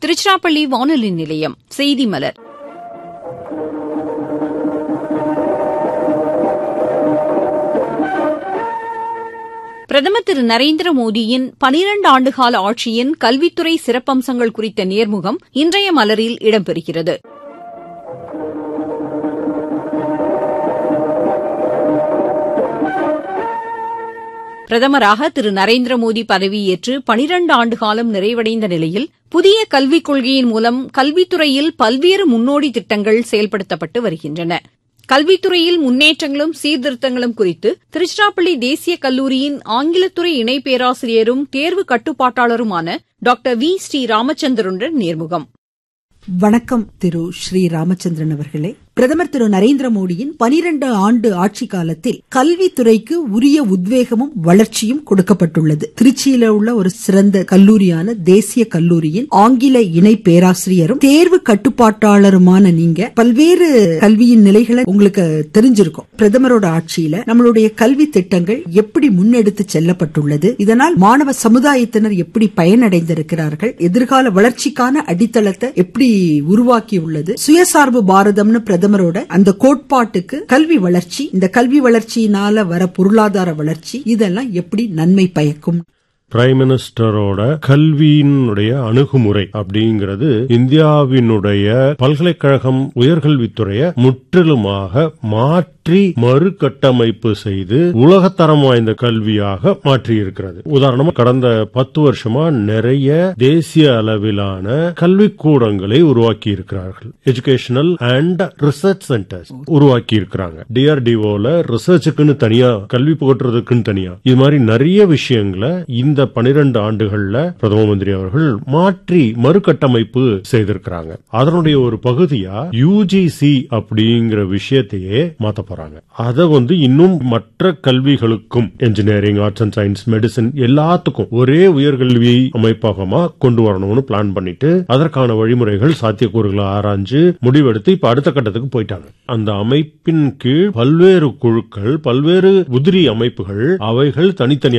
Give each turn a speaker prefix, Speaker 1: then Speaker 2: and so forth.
Speaker 1: திருச்சிராப்பள்ளி வானொலி நிலையம் செய்தி மலர் பிரதமர் திரு நரேந்திர மோடியின் பனிரண்டு ஆண்டுகால ஆட்சியின் கல்வித்துறை சிறப்பம்சங்கள் குறித்த நேர்முகம் இன்றைய மலரில் இடம்பெறுகிறது பிரதமராக திரு நரேந்திர மோடி பதவியேற்று பனிரண்டு ஆண்டுகாலம் நிறைவடைந்த நிலையில் புதிய கல்விக் கொள்கையின் மூலம் கல்வித்துறையில் பல்வேறு முன்னோடி திட்டங்கள் செயல்படுத்தப்பட்டு வருகின்றன கல்வித்துறையில் முன்னேற்றங்களும் சீர்திருத்தங்களும் குறித்து திருச்சிராப்பள்ளி தேசிய கல்லூரியின் ஆங்கிலத்துறை இணை பேராசிரியரும் தேர்வு கட்டுப்பாட்டாளருமான டாக்டர் வி ஸ்ரீ ராமச்சந்திரனுடன் நேர்முகம்
Speaker 2: வணக்கம் திரு ஸ்ரீ ராமச்சந்திரன் அவர்களே பிரதமர் திரு நரேந்திர மோடியின் பனிரெண்டு ஆண்டு ஆட்சி காலத்தில் கல்வித்துறைக்கு உரிய உத்வேகமும் வளர்ச்சியும் கொடுக்கப்பட்டுள்ளது திருச்சியில உள்ள ஒரு சிறந்த கல்லூரியான தேசிய கல்லூரியின் ஆங்கில இணை பேராசிரியரும் தேர்வு கட்டுப்பாட்டாளருமான நீங்க பல்வேறு கல்வியின் நிலைகளை உங்களுக்கு தெரிஞ்சிருக்கும் பிரதமரோட ஆட்சியில நம்மளுடைய கல்வி திட்டங்கள் எப்படி முன்னெடுத்து செல்லப்பட்டுள்ளது இதனால் மாணவ சமுதாயத்தினர் எப்படி பயனடைந்திருக்கிறார்கள் எதிர்கால வளர்ச்சிக்கான அடித்தளத்தை எப்படி உருவாக்கியுள்ளது சுயசார்பு பாரதம்னு பிரதமரோட அந்த கோட்பாட்டுக்கு கல்வி வளர்ச்சி இந்த கல்வி வளர்ச்சியினால வர பொருளாதார வளர்ச்சி இதெல்லாம் எப்படி நன்மை பயக்கும்
Speaker 3: பிரைம் மினிஸ்டரோட கல்வியினுடைய அணுகுமுறை அப்படிங்கிறது இந்தியாவினுடைய பல்கலைக்கழகம் உயர்கல்வித்துறையை முற்றிலுமாக மாற்றி மறுகட்டமைப்பு செய்து உலகத்தரம் வாய்ந்த கல்வியாக மாற்றியிருக்கிறது உதாரணமா கடந்த பத்து வருஷமா நிறைய தேசிய அளவிலான கல்விக்கூடங்களை உருவாக்கி இருக்கிறார்கள் எஜுகேஷனல் அண்ட் ரிசர்ச் சென்டர்ஸ் உருவாக்கி இருக்கிறாங்க டிஆர்டிஓல ரிசர்ச்சுக்குன்னு தனியா கல்வி புகட்டுறதுக்குன்னு தனியா இது மாதிரி நிறைய விஷயங்களை இந்த பனிரெண்டு ஆண்டுகள்ல பிரதம மந்திரி அவர்கள் மாற்றி மறுகட்டமைப்பு செய்திருக்கிறாங்க அதனுடைய ஒரு பகுதியா யூஜிசி அப்படிங்கிற விஷயத்தையே மாத்த போறாங்க அதை வந்து இன்னும் மற்ற கல்விகளுக்கும் engineering arts and science medicine எல்லாத்துக்கும் ஒரே உயர்கல்வி அமைப்பகமா கொண்டு வரணும்னு பிளான் பண்ணிட்டு அதற்கான வழிமுறைகள் சாத்தியக்கூறுகளை ஆராய்ஞ்சு முடிவெடுத்து இப்ப அடுத்த கட்டத்துக்கு போயிட்டாங்க அந்த அமைப்பின் கீழ் பல்வேறு குழுக்கள் பல்வேறு உதிரி அமைப்புகள் அவைகள் தனித்தனி